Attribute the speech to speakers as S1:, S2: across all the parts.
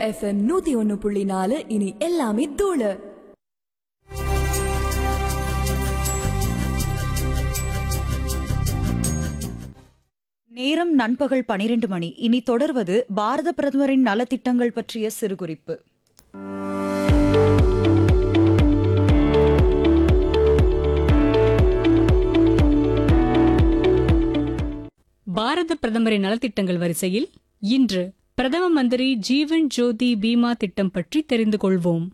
S1: FM நூத்தி ஒன்னு புள்ளி நாலு இனி எல்லாமே தூளு
S2: நேரம் நண்பகல் பனிரெண்டு மணி இனி தொடர்வது பாரத பிரதமரின் நலத்திட்டங்கள் பற்றிய சிறுகுறிப்பு
S3: பாரத பிரதமரின் நலத்திட்டங்கள் வரிசையில் இன்று பிரதம மந்திரி ஜீவன் ஜோதி பீமா திட்டம் பற்றி தெரிந்து கொள்வோம்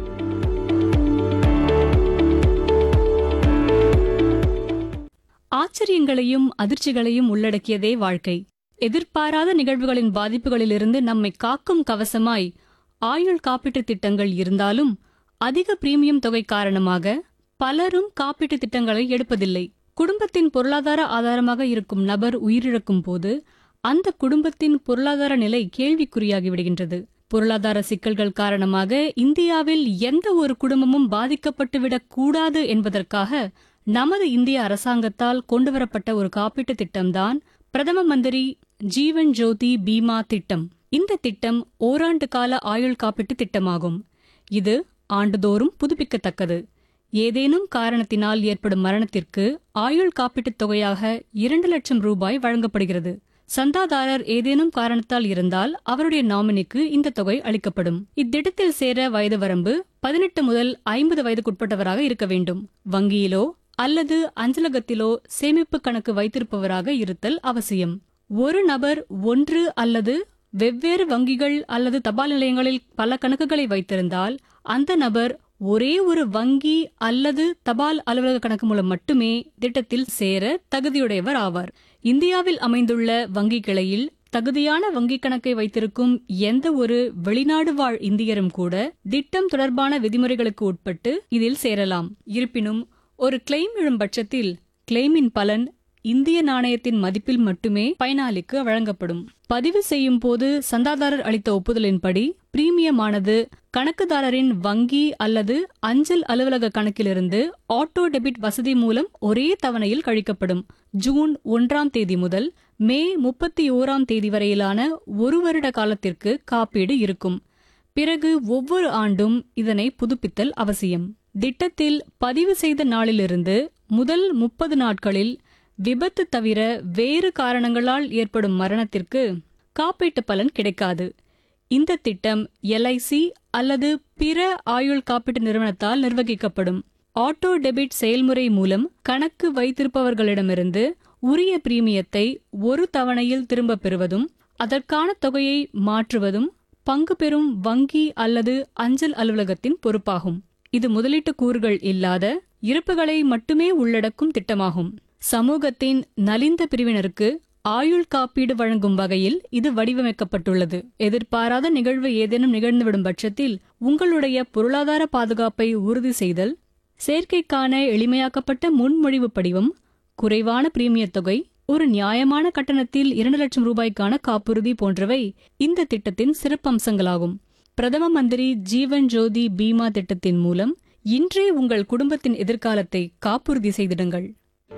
S3: ஆச்சரியங்களையும் அதிர்ச்சிகளையும் உள்ளடக்கியதே வாழ்க்கை எதிர்பாராத நிகழ்வுகளின் பாதிப்புகளிலிருந்து நம்மை காக்கும் கவசமாய் ஆயுள் காப்பீட்டுத் திட்டங்கள் இருந்தாலும் அதிக பிரீமியம் தொகை காரணமாக பலரும் காப்பீட்டுத் திட்டங்களை எடுப்பதில்லை குடும்பத்தின் பொருளாதார ஆதாரமாக இருக்கும் நபர் உயிரிழக்கும் போது அந்த குடும்பத்தின் பொருளாதார நிலை கேள்விக்குறியாகி விடுகின்றது பொருளாதார சிக்கல்கள் காரணமாக இந்தியாவில் எந்த ஒரு குடும்பமும் பாதிக்கப்பட்டுவிடக் கூடாது என்பதற்காக நமது இந்திய அரசாங்கத்தால் கொண்டுவரப்பட்ட ஒரு காப்பீட்டுத் திட்டம்தான் பிரதம மந்திரி ஜீவன் ஜோதி பீமா திட்டம் இந்த திட்டம் ஓராண்டு கால ஆயுள் காப்பீட்டு திட்டமாகும் இது ஆண்டுதோறும் புதுப்பிக்கத்தக்கது ஏதேனும் காரணத்தினால் ஏற்படும் மரணத்திற்கு ஆயுள் காப்பீட்டுத் தொகையாக இரண்டு லட்சம் ரூபாய் வழங்கப்படுகிறது சந்தாதாரர் ஏதேனும் காரணத்தால் இருந்தால் அவருடைய நாமினிக்கு இந்த தொகை அளிக்கப்படும் இத்திட்டத்தில் சேர வயது வரம்பு பதினெட்டு முதல் ஐம்பது வயதுக்குட்பட்டவராக இருக்க வேண்டும் வங்கியிலோ அல்லது அஞ்சலகத்திலோ சேமிப்பு கணக்கு வைத்திருப்பவராக இருத்தல் அவசியம் ஒரு நபர் ஒன்று அல்லது வெவ்வேறு வங்கிகள் அல்லது தபால் நிலையங்களில் பல கணக்குகளை வைத்திருந்தால் அந்த நபர் ஒரே ஒரு வங்கி அல்லது தபால் அலுவலக கணக்கு மூலம் மட்டுமே திட்டத்தில் சேர தகுதியுடையவர் ஆவார் இந்தியாவில் அமைந்துள்ள வங்கி கிளையில் தகுதியான வங்கிக் கணக்கை வைத்திருக்கும் எந்த ஒரு வெளிநாடு வாழ் இந்தியரும் கூட திட்டம் தொடர்பான விதிமுறைகளுக்கு உட்பட்டு இதில் சேரலாம் இருப்பினும் ஒரு கிளைம் எழும் பட்சத்தில் கிளைமின் பலன் இந்திய நாணயத்தின் மதிப்பில் மட்டுமே பயனாளிக்கு வழங்கப்படும் பதிவு செய்யும் போது சந்தாதாரர் அளித்த ஒப்புதலின்படி பிரீமியமானது கணக்குதாரரின் வங்கி அல்லது அஞ்சல் அலுவலக கணக்கிலிருந்து ஆட்டோ டெபிட் வசதி மூலம் ஒரே தவணையில் கழிக்கப்படும் ஜூன் ஒன்றாம் தேதி முதல் மே முப்பத்தி ஓராம் தேதி வரையிலான ஒரு வருட காலத்திற்கு காப்பீடு இருக்கும் பிறகு ஒவ்வொரு ஆண்டும் இதனை புதுப்பித்தல் அவசியம் திட்டத்தில் பதிவு செய்த நாளிலிருந்து முதல் முப்பது நாட்களில் விபத்து தவிர வேறு காரணங்களால் ஏற்படும் மரணத்திற்கு காப்பீட்டு பலன் கிடைக்காது இந்த திட்டம் எல்ஐசி அல்லது பிற ஆயுள் காப்பீட்டு நிறுவனத்தால் நிர்வகிக்கப்படும் ஆட்டோ டெபிட் செயல்முறை மூலம் கணக்கு வைத்திருப்பவர்களிடமிருந்து உரிய பிரீமியத்தை ஒரு தவணையில் திரும்பப் பெறுவதும் அதற்கான தொகையை மாற்றுவதும் பங்கு பெறும் வங்கி அல்லது அஞ்சல் அலுவலகத்தின் பொறுப்பாகும் இது முதலீட்டு கூறுகள் இல்லாத இருப்புகளை மட்டுமே உள்ளடக்கும் திட்டமாகும் சமூகத்தின் நலிந்த பிரிவினருக்கு ஆயுள் காப்பீடு வழங்கும் வகையில் இது வடிவமைக்கப்பட்டுள்ளது எதிர்பாராத நிகழ்வு ஏதேனும் நிகழ்ந்துவிடும் பட்சத்தில் உங்களுடைய பொருளாதார பாதுகாப்பை உறுதி செய்தல் சேர்க்கைக்கான எளிமையாக்கப்பட்ட முன்மொழிவு படிவம் குறைவான பிரீமியத் தொகை ஒரு நியாயமான கட்டணத்தில் இரண்டு லட்சம் ரூபாய்க்கான காப்புறுதி போன்றவை இந்த திட்டத்தின் சிறப்பம்சங்களாகும் பிரதம மந்திரி ஜீவன் ஜோதி பீமா திட்டத்தின் மூலம் இன்றே உங்கள் குடும்பத்தின் எதிர்காலத்தை காப்புறுதி செய்திடுங்கள்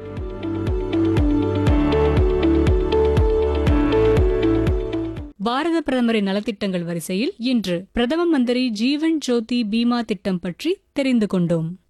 S3: பாரத பிரதமரின் நலத்திட்டங்கள் வரிசையில் இன்று பிரதம மந்திரி ஜீவன் ஜோதி பீமா திட்டம் பற்றி தெரிந்து கொண்டோம்